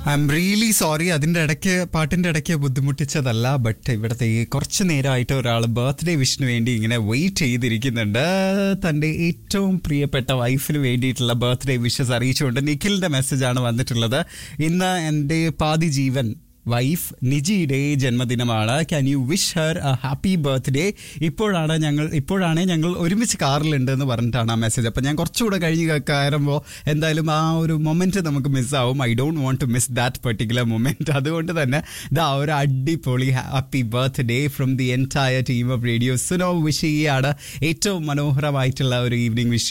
I am really sorry അതിന്റെ ഇടയ്ക്ക് പാട്ടിന്റെ ഇടയ്ക്ക് ബുദ്ധിമുട്ടിച്ചതല്ല ബട്ട് ഇവിടുത്തെ ഈ കുറച്ച് നേരമായിട്ട് ഒരാൾ ബർത്ത്ഡേ വിഷിന് വേണ്ടി ഇങ്ങനെ വെയിറ്റ് ചെയ്തിരിക്കുന്നുണ്ട് തന്റെ ഏറ്റവും പ്രിയപ്പെട്ട വൈഫിന് വേണ്ടിയിട്ടുള്ള ബർത്ത്ഡേ വിഷസ് അറിയിച്ചുകൊണ്ട് നിഖിലിന്റെ മെസ്സേജാണ് വന്നിട്ടുള്ളത് ഇന്ന് എൻ്റെ പാതി ജീവൻ വൈഫ് നിജിയുടെ ജന്മദിനമാണ് can you wish her a happy birthday ഇപ്പോഴാണ് ഞങ്ങൾ ഇപ്പോഴാണ് ഞങ്ങൾ ഒരുമിച്ച് കാറിലുണ്ട് എന്ന് പറഞ്ഞിട്ടാണ് ആ മെസ്സേജ് അപ്പം ഞാൻ കുറച്ചുകൂടെ കഴിഞ്ഞ് കയറുമ്പോൾ എന്തായാലും ആ ഒരു മൊമെന്റ് നമുക്ക് മിസ്സാവും I don't want to miss that particular moment അതുകൊണ്ട് തന്നെ ഇതാ ഒരു അടിപൊളി happy birthday from the entire team of radio Suno wish ചെയ്യാണ് ഏറ്റവും മനോഹരമായിട്ടുള്ള ഒരു ഈവനിങ് വിഷ്